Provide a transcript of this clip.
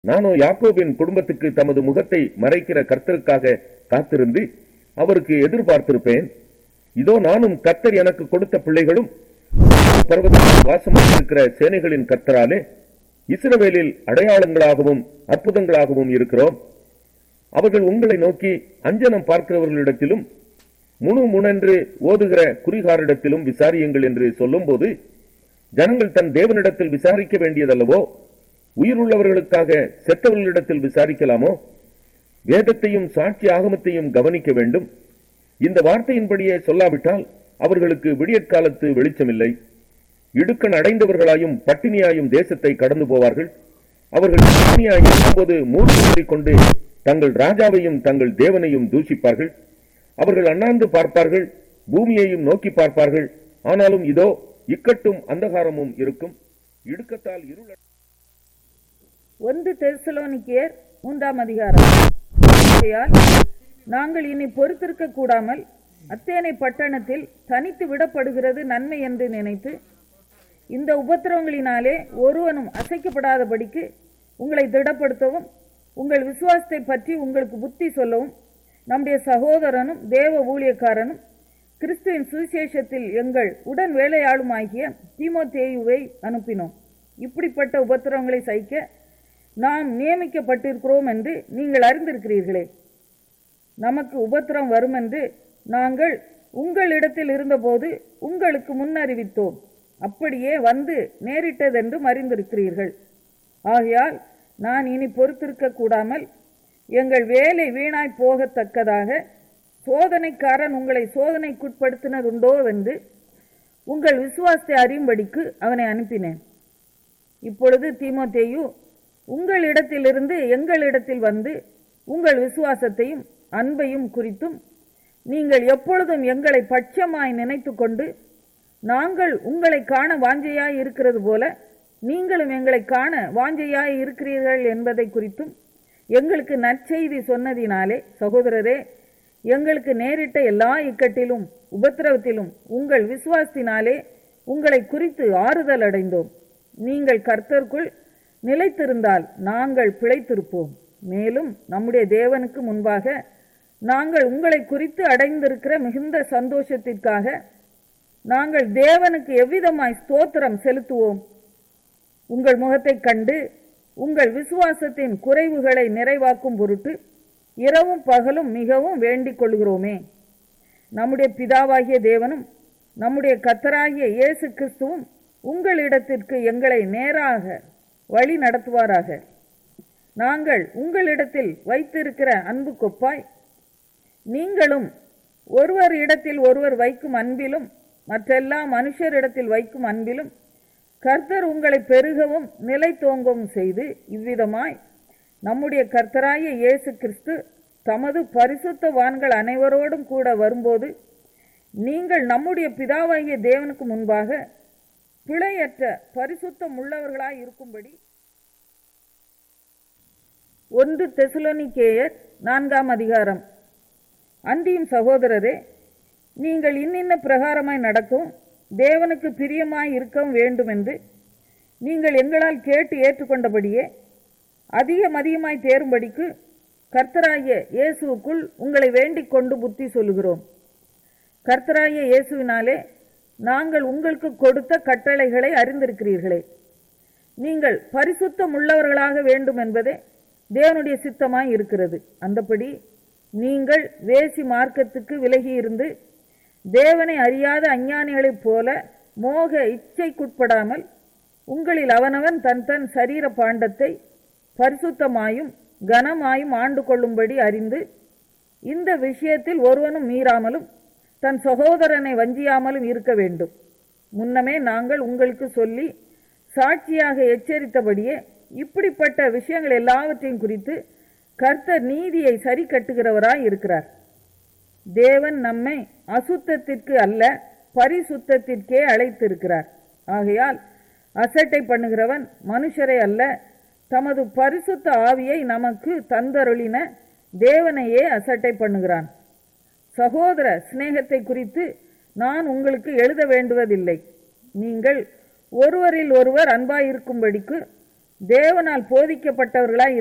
நானோ யாக்கோபின் குடும்பத்துக்கு தமது முகத்தை மறைக்கிற கர்த்தருக்காக காத்திருந்து அவருக்கு எதிர்பார்த்திருப்பேன் இதோ நானும் கர்த்தர் எனக்கு கொடுத்த பிள்ளைகளும் பர்வதத்தில் வாசமாயிருக்கிற சேனைகளின் கர்த்தராலே இஸ்ரவேலில் அடையாளங்களாகவும் அற்புதங்களாகவும் இருக்கிறோம் அவர்கள் உங்களை நோக்கி அஞ்சனம் பார்க்கிறவர்களிடத்திலும் முணு முனென்று ஓதுகிற குறிகாரிடத்திலும் விசாரியுங்கள் என்று சொல்லும்போது ஜனங்கள் தன் தேவனிடத்தில் விசாரிக்க வேண்டியதல்லவோ உயிருள்ளவர்களுக்காக செத்தவர்களிடத்தில் விசாரிக்கலாமோ வேதத்தையும் சாட்சி ஆகமத்தையும் கவனிக்க வேண்டும் இந்த வார்த்தையின்படியே சொல்லாவிட்டால் அவர்களுக்கு விடியற்காலத்து வெளிச்சமில்லை இடுக்கண் அடைந்தவர்களாயும் பட்டினியாயும் தேசத்தை கடந்து போவார்கள் அவர்கள் பட்டினியாய் இருக்கும்போது மூர்த்தி கொண்டு தங்கள் ராஜாவையும் தங்கள் தேவனையும் தூஷிப்பார்கள் அவர்கள் அண்ணாந்து பார்ப்பார்கள் பூமியையும் நோக்கி பார்ப்பார்கள் ஆனாலும் இதோ இக்கட்டும் அந்தகாரமும் இருக்கும் இடுக்கத்தால் இருள் ஒன்று தெசலோனிக்கேயர் மூன்றாம் அதிகாரம் ஆகையால் நாங்கள் இனி பொறுத்திருக்க கூடாமல் அத்தேனை பட்டணத்தில் தனித்து விடப்படுகிறது நன்மை என்று நினைத்து இந்த உபத்திரவங்களினாலே ஒருவனும் அசைக்கப்படாதபடிக்கு உங்களை திடப்படுத்தவும் உங்கள் விசுவாசத்தை பற்றி உங்களுக்கு புத்தி சொல்லவும் நம்முடைய சகோதரனும் தேவ ஊழியக்காரனும் கிறிஸ்துவின் சுவிசேஷத்தில் எங்கள் உடன் வேலையாளுமாகிய தீமோத்தேயுவை அனுப்பினோம் இப்படிப்பட்ட உபத்திரவங்களை சகிக்க நாம் நியமிக்கப்பட்டிருக்கிறோம் என்று நீங்கள் அறிந்திருக்கிறீர்களே நமக்கு உபத்திரம் வரும் என்று நாங்கள் உங்களிடத்தில் இருந்தபோது உங்களுக்கு முன்னறிவித்தோம் அப்படியே வந்து நேரிட்டதென்றும் அறிந்திருக்கிறீர்கள் ஆகையால் நான் இனி பொறுத்திருக்க கூடாமல் எங்கள் வேலை வீணாய் போகத்தக்கதாக சோதனைக்காரன் உங்களை சோதனைக்குட்படுத்தினதுண்டோ என்று உங்கள் விசுவாசத்தை அறியும்படிக்கு அவனை அனுப்பினேன் இப்பொழுது தீமோத்தேயு உங்களிடத்திலிருந்து எங்களிடத்தில் வந்து உங்கள் விசுவாசத்தையும் அன்பையும் குறித்தும் நீங்கள் எப்பொழுதும் எங்களை பட்சமாய் நினைத்து கொண்டு நாங்கள் உங்களை காண வாஞ்சையாய் இருக்கிறது போல நீங்களும் எங்களை காண வாஞ்சையாய் இருக்கிறீர்கள் என்பதை குறித்தும் எங்களுக்கு நற்செய்தி சொன்னதினாலே சகோதரரே எங்களுக்கு நேரிட்ட எல்லா இக்கட்டிலும் உபத்திரவத்திலும் உங்கள் விசுவாசத்தினாலே உங்களை குறித்து ஆறுதல் அடைந்தோம் நீங்கள் கர்த்தருக்குள் நிலைத்திருந்தால் நாங்கள் பிழைத்திருப்போம் மேலும் நம்முடைய தேவனுக்கு முன்பாக நாங்கள் உங்களை குறித்து அடைந்திருக்கிற மிகுந்த சந்தோஷத்திற்காக நாங்கள் தேவனுக்கு எவ்விதமாய் ஸ்தோத்திரம் செலுத்துவோம் உங்கள் முகத்தைக் கண்டு உங்கள் விசுவாசத்தின் குறைவுகளை நிறைவாக்கும் பொருட்டு இரவும் பகலும் மிகவும் வேண்டிக் கொள்கிறோமே நம்முடைய பிதாவாகிய தேவனும் நம்முடைய கத்தராகிய இயேசு கிறிஸ்துவும் உங்களிடத்திற்கு எங்களை நேராக வழி நடத்துவாராக நாங்கள் உங்களிடத்தில் வைத்திருக்கிற அன்பு கொப்பாய் நீங்களும் ஒருவர் இடத்தில் ஒருவர் வைக்கும் அன்பிலும் மற்றெல்லா மனுஷரிடத்தில் வைக்கும் அன்பிலும் கர்த்தர் உங்களை பெருகவும் நிலைத்தோங்கவும் செய்து இவ்விதமாய் நம்முடைய கர்த்தராகிய இயேசு கிறிஸ்து தமது பரிசுத்தவான்கள் அனைவரோடும் கூட வரும்போது நீங்கள் நம்முடைய பிதாவாகிய தேவனுக்கு முன்பாக பிழையற்ற பரிசுத்தம் உள்ளவர்களாய் இருக்கும்படி ஒன்று தெசலோனிக்கேயர் நான்காம் அதிகாரம் அன்றியும் சகோதரரே நீங்கள் இன்னின்ன பிரகாரமாய் நடக்கவும் தேவனுக்கு பிரியமாய் இருக்கவும் வேண்டும் என்று நீங்கள் எங்களால் கேட்டு ஏற்றுக்கொண்டபடியே அதிகம் அதிகமாய் தேரும்படிக்கு கர்த்தராகிய இயேசுவுக்குள் உங்களை வேண்டிக் கொண்டு புத்தி சொல்லுகிறோம் கர்த்தராகிய இயேசுவினாலே நாங்கள் உங்களுக்கு கொடுத்த கட்டளைகளை அறிந்திருக்கிறீர்களே நீங்கள் பரிசுத்தம் உள்ளவர்களாக வேண்டும் என்பதே தேவனுடைய சித்தமாய் இருக்கிறது அந்தபடி நீங்கள் வேசி மார்க்கத்துக்கு விலகி இருந்து தேவனை அறியாத அஞ்ஞானிகளைப் போல மோக இச்சைக்குட்படாமல் உங்களில் அவனவன் தன் தன் சரீர பாண்டத்தை பரிசுத்தமாயும் கனமாயும் ஆண்டு கொள்ளும்படி அறிந்து இந்த விஷயத்தில் ஒருவனும் மீறாமலும் தன் சகோதரனை வஞ்சியாமலும் இருக்க வேண்டும் முன்னமே நாங்கள் உங்களுக்கு சொல்லி சாட்சியாக எச்சரித்தபடியே இப்படிப்பட்ட விஷயங்கள் எல்லாவற்றையும் குறித்து கர்த்தர் நீதியை சரி கட்டுகிறவராய் இருக்கிறார் தேவன் நம்மை அசுத்தத்திற்கு அல்ல பரிசுத்தத்திற்கே அழைத்திருக்கிறார் ஆகையால் அசட்டை பண்ணுகிறவன் மனுஷரை அல்ல தமது பரிசுத்த ஆவியை நமக்கு தந்தருளின தேவனையே அசட்டை பண்ணுகிறான் சகோதர சிநேகத்தை குறித்து நான் உங்களுக்கு எழுத வேண்டுவதில்லை நீங்கள் ஒருவரில் ஒருவர் அன்பாயிருக்கும்படிக்கு தேவனால் போதிக்கப்பட்டவர்களாய்